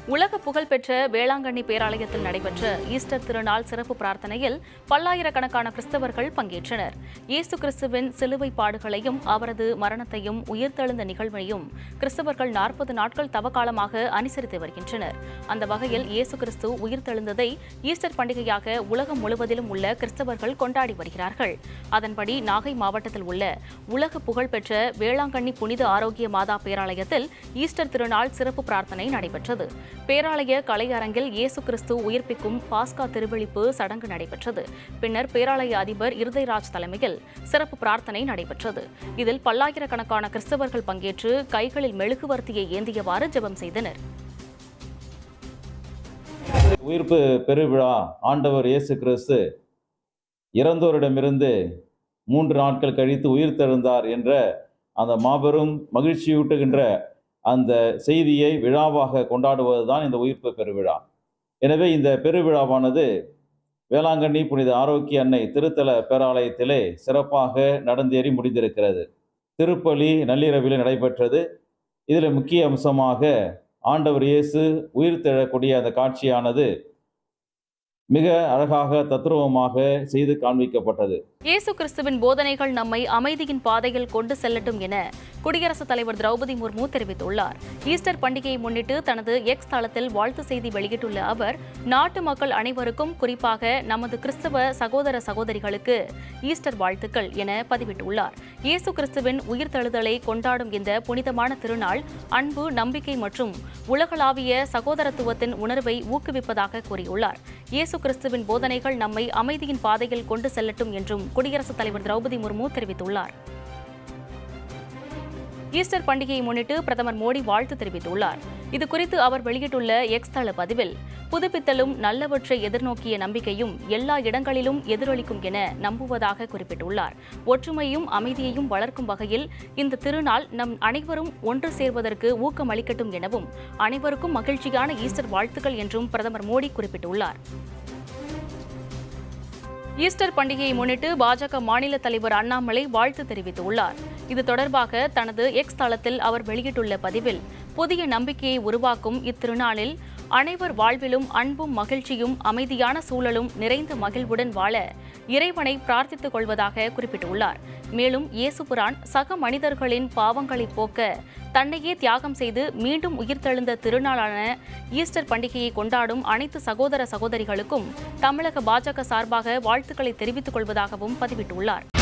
உலக புகழ்பெற்ற வேளாங்கண்ணி பேராலயத்தில் நடைபெற்ற ஈஸ்டர் திருநாள் சிறப்பு பிரார்த்தனையில் பல்லாயிரக்கணக்கான கிறிஸ்தவர்கள் பங்கேற்றனர் இயேசு கிறிஸ்துவின் சிலுவை பாடுகளையும் அவரது மரணத்தையும் உயிர்த்தெழுந்த நிகழ்வையும் கிறிஸ்தவர்கள் நாற்பது நாட்கள் தவக்காலமாக அனுசரித்து வருகின்றனர் அந்த வகையில் இயேசு கிறிஸ்து உயிர்த்தெழுந்ததை ஈஸ்டர் பண்டிகையாக உலகம் முழுவதிலும் உள்ள கிறிஸ்தவர்கள் கொண்டாடி வருகிறார்கள் அதன்படி நாகை மாவட்டத்தில் உள்ள உலக புகழ்பெற்ற வேளாங்கண்ணி புனித ஆரோக்கிய மாதா பேராலயத்தில் ஈஸ்டர் திருநாள் சிறப்பு பிரார்த்தனை நடைபெற்றது பேராலய கலையரங்கில் இயேசு கிறிஸ்து உயிர்ப்பிக்கும் பாஸ்கா திருவிழிப்பு சடங்கு நடைபெற்றது பின்னர் பேராலய அதிபர் இருதயராஜ் தலைமையில் சிறப்பு பிரார்த்தனை நடைபெற்றது இதில் பல்லாயிரக்கணக்கான கிறிஸ்தவர்கள் பங்கேற்று கைகளில் மெழுகுவர்த்தியை ஏந்தியவாறு ஜெபம் செய்தனர் உயிர்ப்பு பெருவிழா ஆண்டவர் இயேசு கிறிஸ்து இறந்தோரிடமிருந்து மூன்று நாட்கள் கழித்து உயிர் தெழுந்தார் என்ற அந்த மாபெரும் மகிழ்ச்சியூட்டுகின்ற அந்த செய்தியை விழாவாக கொண்டாடுவதுதான் இந்த உயிர்ப்பு பெருவிழா எனவே இந்த பெருவிழாவானது வேளாங்கண்ணி புனித ஆரோக்கிய அன்னை திருத்தல பேராலயத்திலே சிறப்பாக நடந்தேறி முடிந்திருக்கிறது திருப்பலி நள்ளிரவில் நடைபெற்றது இதில் முக்கிய அம்சமாக ஆண்டவர் இயேசு உயிர் தெழக்கூடிய அந்த காட்சியானது மிக அழகாக தத்ரூபமாக செய்து காண்பிக்கப்பட்டது இயேசு கிறிஸ்துவின் போதனைகள் நம்மை அமைதியின் பாதையில் கொண்டு செல்லட்டும் என குடியரசுத் தலைவர் திரௌபதி முர்மு தெரிவித்துள்ளார் ஈஸ்டர் பண்டிகையை முன்னிட்டு தனது எக்ஸ் தளத்தில் வாழ்த்து செய்தி வெளியிட்டுள்ள அவர் நாட்டு மக்கள் அனைவருக்கும் குறிப்பாக நமது கிறிஸ்தவ சகோதர சகோதரிகளுக்கு ஈஸ்டர் வாழ்த்துக்கள் என பதிவிட்டுள்ளார் இயேசு கிறிஸ்துவின் உயிர்த்தெழுதலை கொண்டாடும் இந்த புனிதமான திருநாள் அன்பு நம்பிக்கை மற்றும் உலகளாவிய சகோதரத்துவத்தின் உணர்வை ஊக்குவிப்பதாக கூறியுள்ளார் இயேசு கிறிஸ்துவின் போதனைகள் நம்மை அமைதியின் பாதையில் கொண்டு செல்லட்டும் என்றும் குடியரசுத் தலைவர் திரௌபதி முர்மு தெரிவித்துள்ளார் ஈஸ்டர் பண்டிகையை முன்னிட்டு பிரதமர் மோடி வாழ்த்து தெரிவித்துள்ளார் இது குறித்து அவர் வெளியிட்டுள்ள எக்ஸ் தள பதிவில் புதுப்பித்தலும் நல்லவற்றை எதிர்நோக்கிய நம்பிக்கையும் எல்லா இடங்களிலும் எதிரொலிக்கும் என நம்புவதாக குறிப்பிட்டுள்ளார் ஒற்றுமையும் அமைதியையும் வளர்க்கும் வகையில் இந்த திருநாள் நம் அனைவரும் ஒன்று சேர்வதற்கு ஊக்கம் அளிக்கட்டும் எனவும் அனைவருக்கும் மகிழ்ச்சியான ஈஸ்டர் வாழ்த்துக்கள் என்றும் பிரதமர் மோடி குறிப்பிட்டுள்ளார் ஈஸ்டர் பண்டிகையை முன்னிட்டு பாஜக மாநில தலைவர் அண்ணாமலை வாழ்த்து தெரிவித்துள்ளார் இது தொடர்பாக தனது எக்ஸ் தளத்தில் அவர் வெளியிட்டுள்ள பதிவில் புதிய நம்பிக்கையை உருவாக்கும் இத்திருநாளில் அனைவர் வாழ்விலும் அன்பும் மகிழ்ச்சியும் அமைதியான சூழலும் நிறைந்த மகிழ்வுடன் வாழ இறைவனை பிரார்த்தித்துக் கொள்வதாக குறிப்பிட்டுள்ளார் மேலும் இயேசுபுரான் சக மனிதர்களின் பாவங்களை போக்க தன்னையே தியாகம் செய்து மீண்டும் உயிர்த்தெழுந்த திருநாளான ஈஸ்டர் பண்டிகையை கொண்டாடும் அனைத்து சகோதர சகோதரிகளுக்கும் தமிழக பாஜக சார்பாக வாழ்த்துக்களை தெரிவித்துக் கொள்வதாகவும் பதிவிட்டுள்ளார்